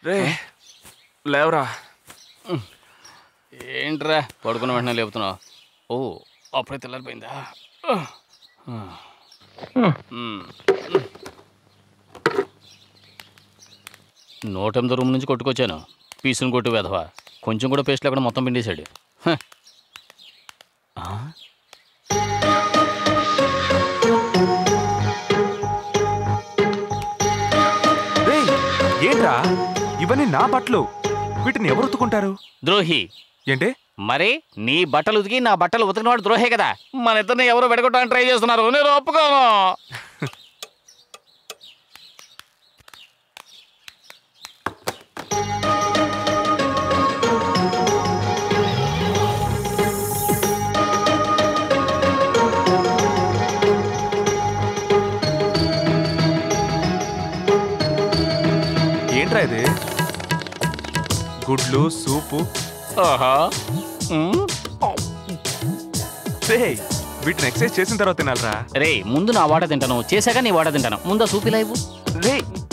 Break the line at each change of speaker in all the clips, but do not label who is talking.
రే లేవరా
ఏంట్రా పడుకున్న వెంటనే లేపుతున్నావు ఓ అప్పుడే తెల్లారిపోయిందా మ్మ్. నూట ఎనిమిది రూమ్ నుంచి కొట్టుకొచ్చాను పీసుని కొట్టు వెధవా కొంచెం కూడా పేస్ట్ లేకుండా మొత్తం పిండేశాడు హ. ఆ?
రే ఏంట్రా ఇవన్నీ నా బట్టలు వీటిని ఎవరు ఉతుకుంటారు
ద్రోహి
ఏంటి
మరి నీ బట్టలు ఉతికి నా బట్టలు ఉతికినవాడు ద్రోహే కదా మన ఇద్దరిని ఎవరో వెడగొట్టడానికి ట్రై చేస్తున్నారు నేను ఒప్పుకోను
ఏంట్రా ఇది గుడ్లు సూపు
ఆహా మ్మ్.
రే వీటిని ఎక్సర్సైజ్ చేసిన తర్వాత తినాలరా
రే ముందు నా వాట తింటాను చేశాక నీ వాట తింటాను ముందు ఆ సూపి లైవ్
రే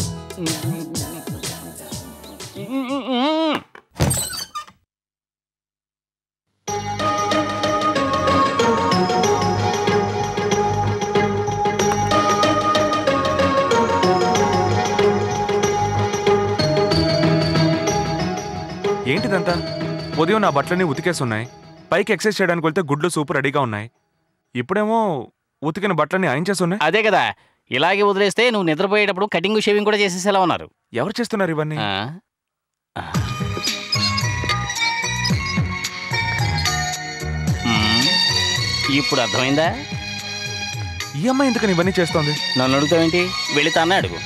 ఏంటిదంతా ఉదయం నా బట్టలన్నీ ఉతికేసి ఉన్నాయి పైకి ఎక్సర్సైజ్ చేయడానికి వెళ్తే గుడ్లు సూపు రెడీగా ఉన్నాయి ఇప్పుడేమో ఉతికిన బట్టలన్నీ ఆయన చేసి ఉన్నాయి
అదే కదా ఇలాగే వదిలేస్తే నువ్వు నిద్రపోయేటప్పుడు కటింగ్ షేవింగ్ కూడా చేసేసేలా ఉన్నారు
ఎవరు చేస్తున్నారు ఇవన్నీ
ఆ? ఆ. మ్మ్. ఇప్పుడు అర్థమైందా
ఈ అమ్మాయి ఎందుకని ఇవన్నీ చేస్తోంది
నన్ను అడుగుతావేంటి వెళితానే అడుగు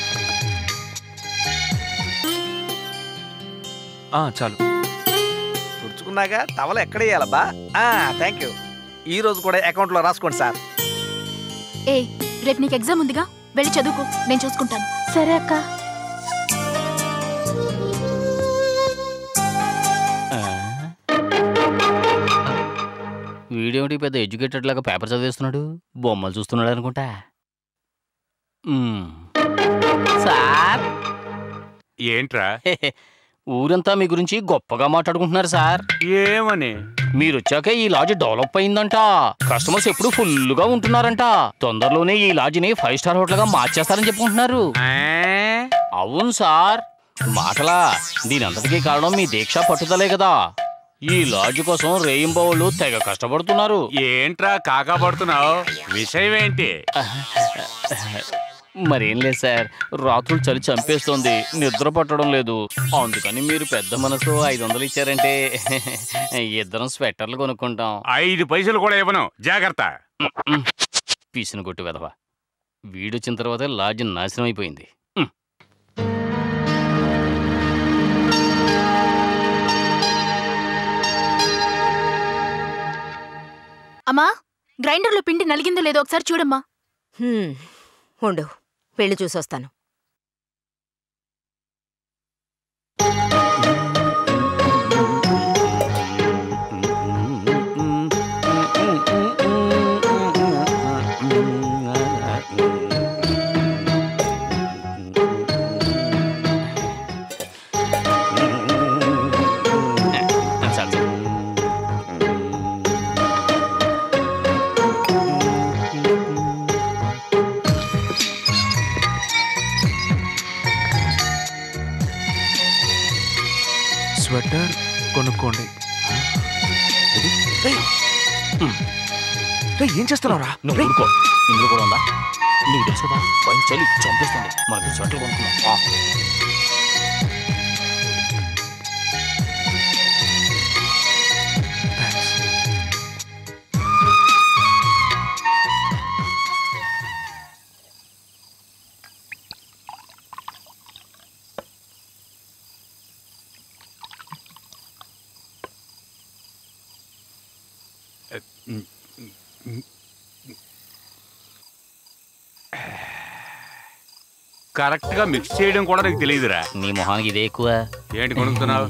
ఆ చాలు
తుడుచుకున్నాక టవల్ ఎక్కడ వేయాలబ్బా థ్యాంక్ యూ ఈ రోజు కూడా అకౌంట్లో రాసుకోండి సార్
ఏ రేపు నీకు ఎగ్జామ్ ఉందిగా వెళ్ళి చదువుకో నేను చూసుకుంటాను
సరే అక్క
ఆ? వీడేమిటి పెద్ద ఎడ్యుకేటెడ్ లాగా పేపర్ చదివేస్తున్నాడు బొమ్మలు చూస్తున్నాడు అనుకుంటా మ్మ్. సార్
ఏంట్రా
హెహె. ఊరంతా మీ గురించి గొప్పగా మాట్లాడుకుంటున్నారు సార్
ఏమని
మీరు వచ్చాక ఈ లాడ్జ్ డెవలప్ అయిందంట కస్టమర్స్ ఎప్పుడు ఫుల్గా ఉంటున్నారంట తొందరలోనే ఈ లాడ్జిని ఫైవ్ స్టార్ హోటల్ గా మార్చేస్తారని చెప్పుకుంటున్నారు
ఆ?
అవును సార్ మాటలా దీని అంతటికీ కారణం మీ దీక్ష పట్టుదలే కదా ఈ లాడ్జ్ కోసం రేయింబవళ్ళు తెగ కష్టపడుతున్నారు
ఏంట్రా కాకా పడుతున్నావు విషయం ఏంటి
మరేం లేదు సార్ రాత్రులు చలి చంపేస్తోంది నిద్ర పట్టడం లేదు అందుకని మీరు పెద్ద మనసు ఐదు వందలు ఇచ్చారంటే ఇద్దరం స్వెట్టర్లు కొనుక్కుంటాం
ఐదు పైసలు కూడా ఇవ్వను జాగ్రత్త
పీసిన కొట్టు వెదవా వీడొచ్చిన తర్వాత లాడ్జ్ నాశనం అయిపోయింది ఉమ్.
అమ్మా గ్రైండర్లో పిండి నలిగిందో లేదో ఒకసారి చూడమ్మా
హ్మ్, ఉండు వెళ్ళి చూసొస్తాను
చాలు, చాలు.
స్వెటర్ కొనుక్కోండి ఇది? రేయ్! రేయ్, ఏం చేస్తున్నావురా
నువ్వు ఊరుకో ఇందులో కూడా ఉందా నీకు తెలుసు కదా పైన చలి చంపేస్తుంది మనకి స్వెటర్ కొనుక్కున్నాం ఆ.
థాంక్స్.
కరెక్ట్ గా మిక్స్ చేయడం కూడా నీకు తెలియదురా
నీ మొహానికి ఇదే ఎక్కువ
ఏంటి కొనుక్కున్నావు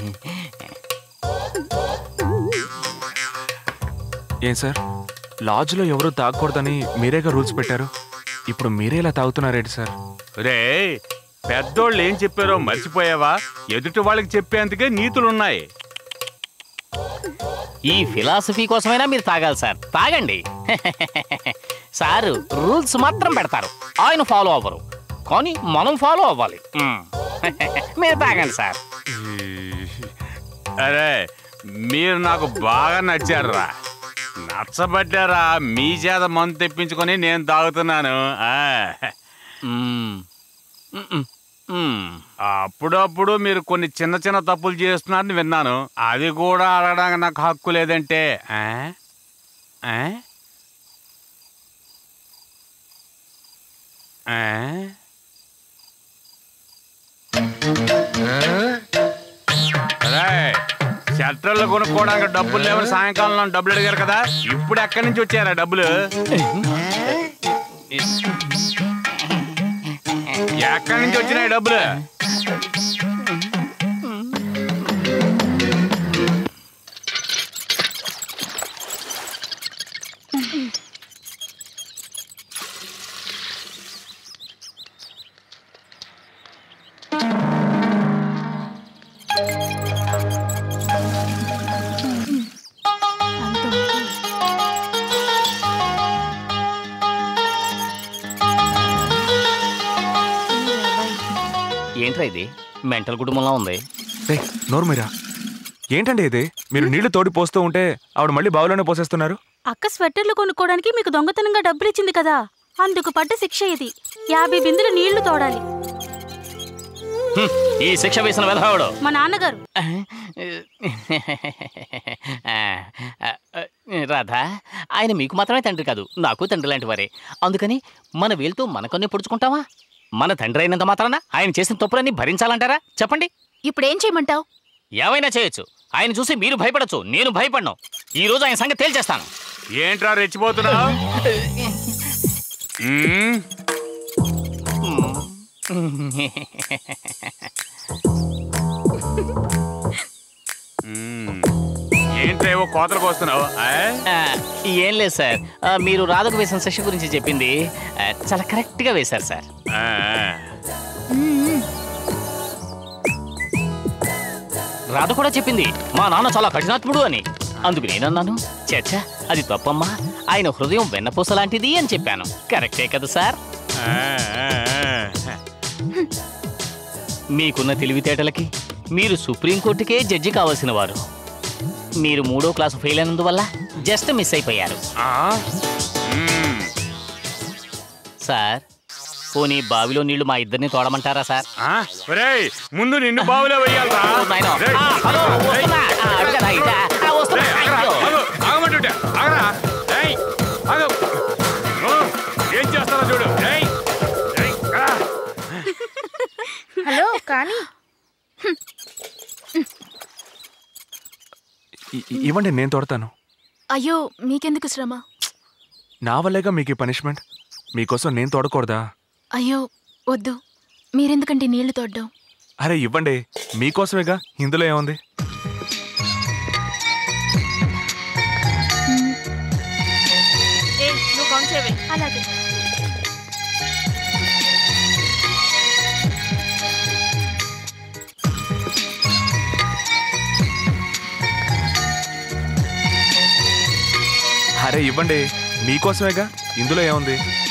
ఏం సార్ లాడ్జ్లో ఎవరు తాగకూడదని మీరేగా రూల్స్ పెట్టారు ఇప్పుడు మీరే ఇలా తాగుతున్నారేంటి సార్
రే పెద్దోళ్ళు ఏం చెప్పారో మర్చిపోయావా ఎదుటి వాళ్ళకి చెప్పేందుకే నీతులున్నాయి
ఈ ఫిలాసఫీ కోసమైనా మీరు తాగాలి సార్ తాగండి సార్ రూల్స్ మాత్రం పెడతారు ఆయన ఫాలో అవ్వరు కానీ మనం ఫాలో అవ్వాలి మ్మ్. మీరు తాగండి సార్
అరే మీరు నాకు బాగా నచ్చారురా నచ్చబడ్డారా మీ చేత మందు తెప్పించుకొని నేను తాగుతున్నాను ఆ.
మ్మ్. మ్మ్. మ్మ్.
అప్పుడప్పుడు మీరు కొన్ని చిన్న చిన్న తప్పులు చేస్తున్నారని విన్నాను అది కూడా అడగడానికి నాకు హక్కు లేదంటే ఆ? ఆ? ఆ? అరే షట్టర్లు కొనుక్కోవడానికి డబ్బులు లేవని సాయంకాలంలో డబ్బులు అడిగారు కదా ఇప్పుడు ఎక్కడి నుంచి వచ్చారా డబ్బులు ఎక్కడి నుంచి వచ్చినాయి డబ్బులు
ఏంట్రా ఇది మెంటల్ కుటుంబంలో ఉంది
రే నోరు మీరా ఏంటండి ఇది మీరు నీళ్లు తోడి పోస్తూ ఉంటే ఆవిడ మళ్ళీ బావిలోనే పోసేస్తున్నారు
అక్క స్వెట్టర్లు కొనుక్కోవడానికి మీకు దొంగతనంగా డబ్బులిచ్చింది కదా అందుకు పడ్డ శిక్ష ఇది యాభై బిందులు నీళ్లు తోడాలి
హ్మ్. ఈ శిక్ష వేసిన వెధవాడు
మా నాన్నగారు
రాధా ఆయన మీకు మాత్రమే తండ్రి కాదు నాకు తండ్రి లాంటి వారే అందుకని మన వేలుతో మన కన్ను పొడుచుకుంటావా మన తండ్రి అయినంత మాత్రాన ఆయన చేసిన తప్పులన్నీ భరించాలంటారా చెప్పండి
ఇప్పుడు ఏం చేయమంటావు
ఏమైనా చేయొచ్చు ఆయన చూసి మీరు భయపడచ్చు నేను భయపడను ఈ రోజు ఆయన సంగతి తేల్చేస్తాను
ఏంట్రా రెచ్చిపోతున్నావు మ్మ్? మ్మ్. ఏంట్రా ఏవో కోతలకు వస్తున్నావు ఆ?
ఆ, ఏం లేదు సార్ ఆ, మీరు రాధకు వేసిన శిక్ష గురించి చెప్పింది ఆ, చాలా కరెక్ట్గా వేశారు సార్
ఆ,
రాధ కూడా చెప్పింది మా నాన్న చాలా కఠినాత్ముడు అని అందుకు నేనన్నాను చచ్చ అది తప్పమ్మా ఆయన హృదయం వెన్నపూస లాంటిది అని చెప్పాను కరెక్టే కదా సార్
ఆ, ఆ, ఆ.
మీకున్న తెలివితేటలకి మీరు సుప్రీంకోర్టుకే జడ్జి కావాల్సిన వారు మీరు మూడో క్లాసు ఫెయిల్ అయినందువల్ల జస్ట్ మిస్ అయిపోయారు
ఆ? మ్మ్.
సార్ పోనీ బావిలో నీళ్లు మా ఇద్దరిని తోడమంటారా సార్
ఆ? ఒరేయ్, ముందు నిన్ను బావులో వెయ్యాలరా
ఓ నాయనా. ఆ, హలో, వస్తున్నా. ఆ, అటు కదా, ఇటా. ఆ, వస్తున్నా. అయ్యో.
ఆగమంటుంటే ఆగరా ఏయ్, ఆగు. ఓ, ఏం చేస్తారో చూడు ఏయ్, ఏయ్, ఆ.
హలో కానీ
ఇ- ఇ- ఇవ్వండి నేను తోడతాను
అయ్యో మీకెందుకు శ్రమ
నా వల్లేగా మీకు ఈ పనిష్మెంట్ మీకోసం నేను తోడకూడదా
అయ్యో వద్దు మీరెందుకంటే నీళ్లు తోడ్డం
అరే ఇవ్వండి మీకోసమేగా ఇందులో ఏముంది
అలాగే
అరే ఇవ్వండి మీకోసమేగా ఇందులో ఏముంది